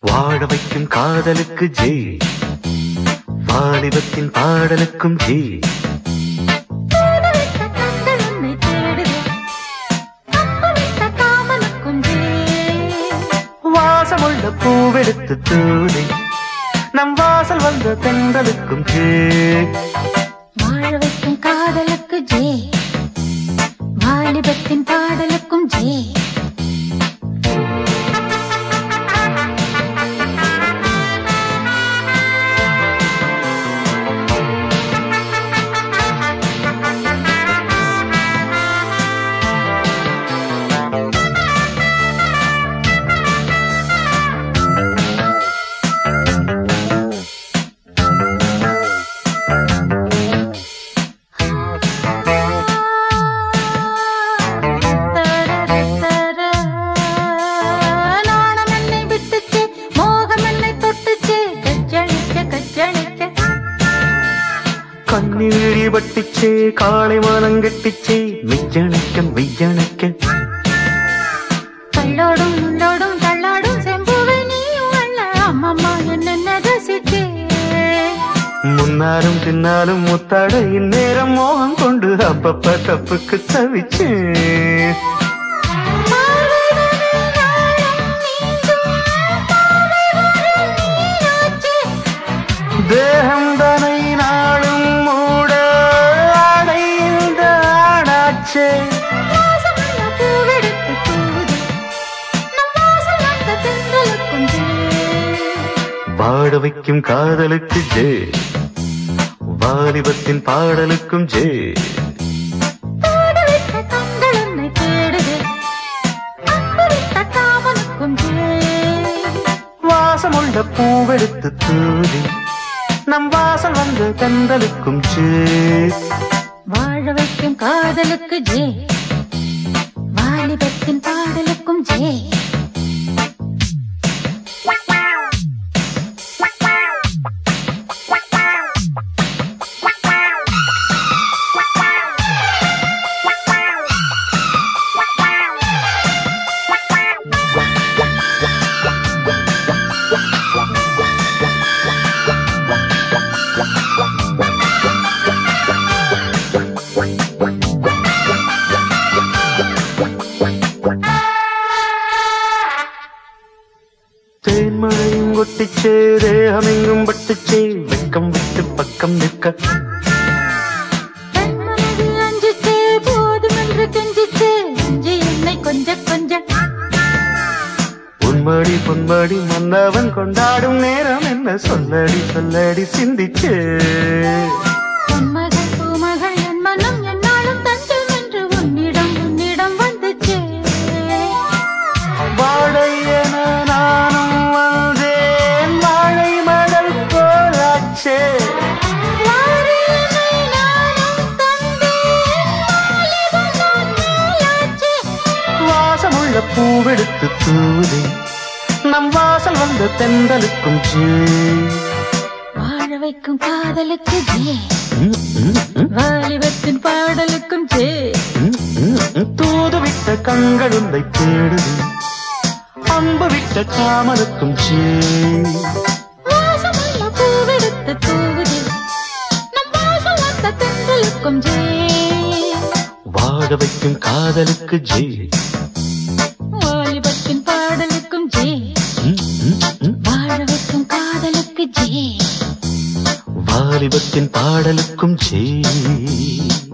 வாழ வைக்கும் காதலுக்கு ஜெய் வாலிபத்தின் பாடலுக்கும் ஜெய் தேடவிட்ட கண்கள் உன்னை தேடுது தப்புவிட்ட காமனுக்கும் ஜெய் வாசமுள்ள பூவெடுத்து தூதி நம் வாசல் வந்த தென்றலுக்கும் ஜெய் வாழ வைக்கும் காதலுக்கு ஜே வாலிபத்தின் பாடலுக்கும் ஜே நாணம் என்னை விட்டுச்சே மோகம் என்னை தொட்டுச்சே கச்சழிக்க கச்சழிக்க கண்ணீழி பட்டிச்சே காளை மானம் கெட்டிச்சே மெய்யணைக்க மெய்யணைக்க கள்ளோடும் உள்ளோடும் தள்ளாடும் செம்புவை நீயும் அல்ல அம்மம்மா என்னென்ன ரசிச்சே முன்னாலும் பின்னாலும் முத்தாட இந்நேரம் மோகம் கொண்டு அப்பப்ப தப்புக்கு தவிச்சேன் தேகம் தனை நாளும் மூட அடைந்த ஆடாச்சே வாட வைக்கும் காதலுக்கு ஜே வாலிபத்தின் பாடலுக்கும் ஜே வாசமுள்ள பூவெடுத்து தூதி நம் வாசல் வந்த தென்றலுக்கும் ஜே வாழ வைக்கும் காதலுக்கு ஜே வாலிபத்தின் பாடலுக்கும் ஜே தேன்மழையும் கொட்டிச்சே தேகமெங்கும் பட்டுச்சே வெக்கம் விட்டு பக்கம் நிற்க தன் மனது அஞ்சிச்சே போதுமென்று கெஞ்சிச்சே அஞ்சி என்னை கொஞ்ச கொஞ்ச உன்மடி பொன்மடி மன்னவன் கொண்டாடும் நேரம் என்ன சொல்லடி சொல்லடி சிந்திச்சே பொன்மகள் பூமகள் என் மனம் என்னாலும் தஞ்சம் என்று உன்னிடம் உன்னிடம் வந்துச்சே வாழை என நானும் வந்தேன் வாழை மடல் போலாச்சே வாரியினை நானும் தந்தேன் வாலிபம் நான் மேலாச்சே வாசமுள்ள பூவெடுத்து தூதி நம் வாசல் வந்த தென்றலுக்கும் ஜே வாழ வைக்கும் காதலுக்கு ஜே ம், ம், ம், வாலிபத்தின் பாடலுக்கும் ஜே ம், ம், ம். தூது விட்ட கண்கள் உன்னை தேடுது அம்பு விட்ட காமனுக்கும் ஜே வாசமுள்ள பூவெடுத்து தூவுது நம் வாசல் வந்த தென்றலுக்கும் ஜே வாழ வைக்கும் காதலுக்கு ஜே வாலிபத்தின் பாடலுக்கும் ஜே ம், ம், ம். வாழ வைக்கும் காதலுக்கு ஜே வாலிபத்தின் பாடலுக்கும் ஜே